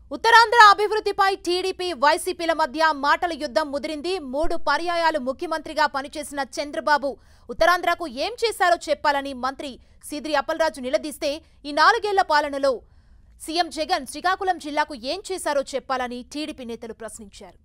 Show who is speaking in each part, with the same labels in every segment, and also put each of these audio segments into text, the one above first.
Speaker 1: ఉత్తరాంధ్ర అభివృద్ధిపై టీడీపీ వైసీపీల మధ్య మాటల యుద్ధం ముదిరింది మూడు పర్యాయాలు ముఖ్యమంత్రిగా పనిచేసిన చంద్రబాబు ఉత్తరాంధ్రకు ఏం చేశారో చెప్పాలని మంత్రి సిద్రి అప్పలరాజు నిలదీస్తే ఈ నాలుగేళ్ల పాలనలో సీఎం జగన్ శ్రీకాకుళం జిల్లాకు ఏం చేశారో చెప్పాలని టీడీపీ నేతలు ప్రశ్నించారు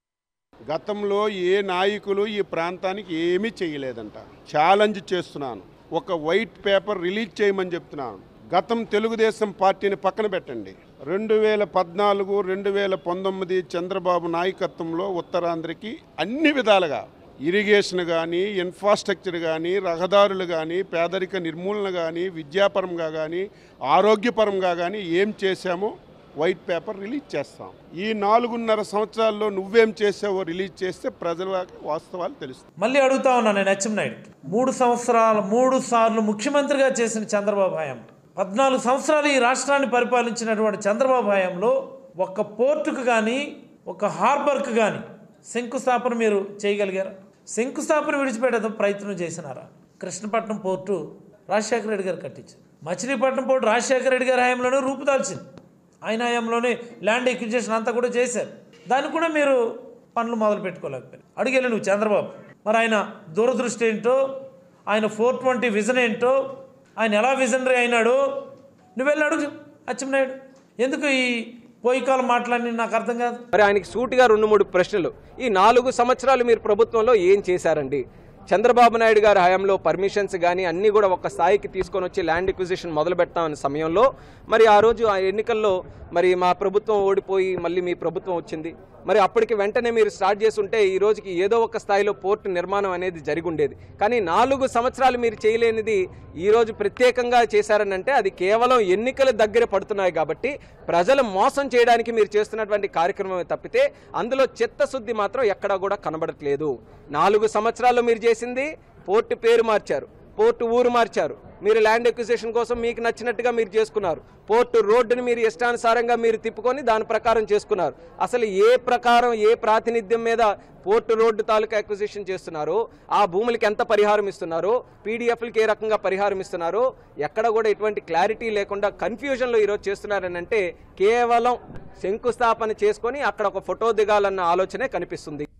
Speaker 2: గతంలో ఏ నాయకులు ఈ ప్రాంతానికి ఏమీ చేయలేదంట ఛాలెంజ్ చేస్తున్నాను ఒక వైట్ పేపర్ రిలీజ్ చేయమని చెప్తున్నాను గతం తెలుగుదేశం పార్టీని పక్కన పెట్టండి రెండు వేల పద్నాలుగు రెండు వేల పంతొమ్మిది చంద్రబాబు నాయకత్వంలో ఉత్తరాంధ్రకి అన్ని విధాలుగా ఇరిగేషన్ కానీ ఇన్ఫ్రాస్ట్రక్చర్ కానీ రహదారులు కానీ పేదరిక నిర్మూలన కానీ విద్యాపరంగా కానీ ఆరోగ్యపరంగా కానీ ఏం చేశామో వైట్ పేపర్ రిలీజ్ చేస్తాం ఈ నాలుగున్నర సంవత్సరాల్లో నువ్వేం చేసావో రిలీజ్ చేస్తే ప్రజల వాస్తవాలు తెలుస్తాయి
Speaker 3: మళ్ళీ అడుగుతా ఉన్నా నేను అచ్చెన్నాయుడు మూడు సంవత్సరాలు మూడు సార్లు ముఖ్యమంత్రిగా చేసిన చంద్రబాబు హయాం పద్నాలుగు సంవత్సరాలు ఈ రాష్ట్రాన్ని పరిపాలించినటువంటి చంద్రబాబు హయాంలో ఒక్క పోర్టుకు కానీ ఒక హార్బర్కు కానీ శంకుస్థాపన మీరు చేయగలిగారా శంకుస్థాపన విడిచిపెట్టేందుకు ప్రయత్నం చేసినారా కృష్ణపట్నం పోర్టు రాజశేఖర రెడ్డి గారు కట్టించారు మచిలీపట్నం పోర్టు రాజశేఖర రెడ్డి గారి హయాంలోనే రూపుదాల్చింది ఆయన హయాంలోనే ల్యాండ్ ఎక్విజేషన్ అంతా కూడా చేశారు దాన్ని కూడా మీరు పనులు మొదలు పెట్టుకోలేకపోయారు అడిగేళ్ళు నువ్వు చంద్రబాబు మరి ఆయన దూరదృష్టి ఏంటో ఆయన ఫోర్ ట్వంటీ విజన్ ఏంటో ఆయన ఎలా విజనరీ అయినాడో నువ్వు వెళ్ళి అడుగు అచ్చెన్నాయుడు ఎందుకు ఈ పోయికాల మాటలన్నీ నాకు అర్థం కాదు
Speaker 4: మరి ఆయనకి సూటిగా రెండు మూడు ప్రశ్నలు ఈ నాలుగు సంవత్సరాలు మీరు ప్రభుత్వంలో ఏం చేశారండి చంద్రబాబు నాయుడు గారి హయాంలో పర్మిషన్స్ కానీ అన్నీ కూడా ఒక స్థాయికి తీసుకొని వచ్చి ల్యాండ్ ఎక్విజిషన్ మొదలు పెడతామన్న సమయంలో మరి ఆ రోజు ఆ ఎన్నికల్లో మరి మా ప్రభుత్వం ఓడిపోయి మళ్ళీ మీ ప్రభుత్వం వచ్చింది మరి అప్పటికి వెంటనే మీరు స్టార్ట్ చేసి ఉంటే ఈ రోజుకి ఏదో ఒక స్థాయిలో పోర్టు నిర్మాణం అనేది జరిగి ఉండేది కానీ నాలుగు సంవత్సరాలు మీరు చేయలేనిది ఈ రోజు ప్రత్యేకంగా చేశారని అంటే అది కేవలం ఎన్నికల దగ్గర పడుతున్నాయి కాబట్టి ప్రజలు మోసం చేయడానికి మీరు చేస్తున్నటువంటి కార్యక్రమం తప్పితే అందులో చిత్తశుద్ధి మాత్రం ఎక్కడా కూడా కనబడట్లేదు నాలుగు సంవత్సరాల్లో మీరు చేసింది పోర్టు పేరు మార్చారు పోర్టు ఊరు మార్చారు మీరు ల్యాండ్ ఎక్విజిషన్ కోసం మీకు నచ్చినట్టుగా మీరు చేసుకున్నారు పోర్టు రోడ్డుని మీరు ఇష్టానుసారంగా మీరు తిప్పుకొని దాని ప్రకారం చేసుకున్నారు అసలు ఏ ప్రకారం ఏ ప్రాతినిధ్యం మీద పోర్టు రోడ్డు తాలూకా ఎక్విజిషన్ చేస్తున్నారో ఆ భూములకి ఎంత పరిహారం ఇస్తున్నారో పీడిఎఫ్లకి ఏ రకంగా పరిహారం ఇస్తున్నారో ఎక్కడ కూడా ఎటువంటి క్లారిటీ లేకుండా కన్ఫ్యూజన్లో ఈరోజు చేస్తున్నారని అంటే కేవలం శంకుస్థాపన చేసుకొని అక్కడ ఒక ఫోటో దిగాలన్న ఆలోచనే కనిపిస్తుంది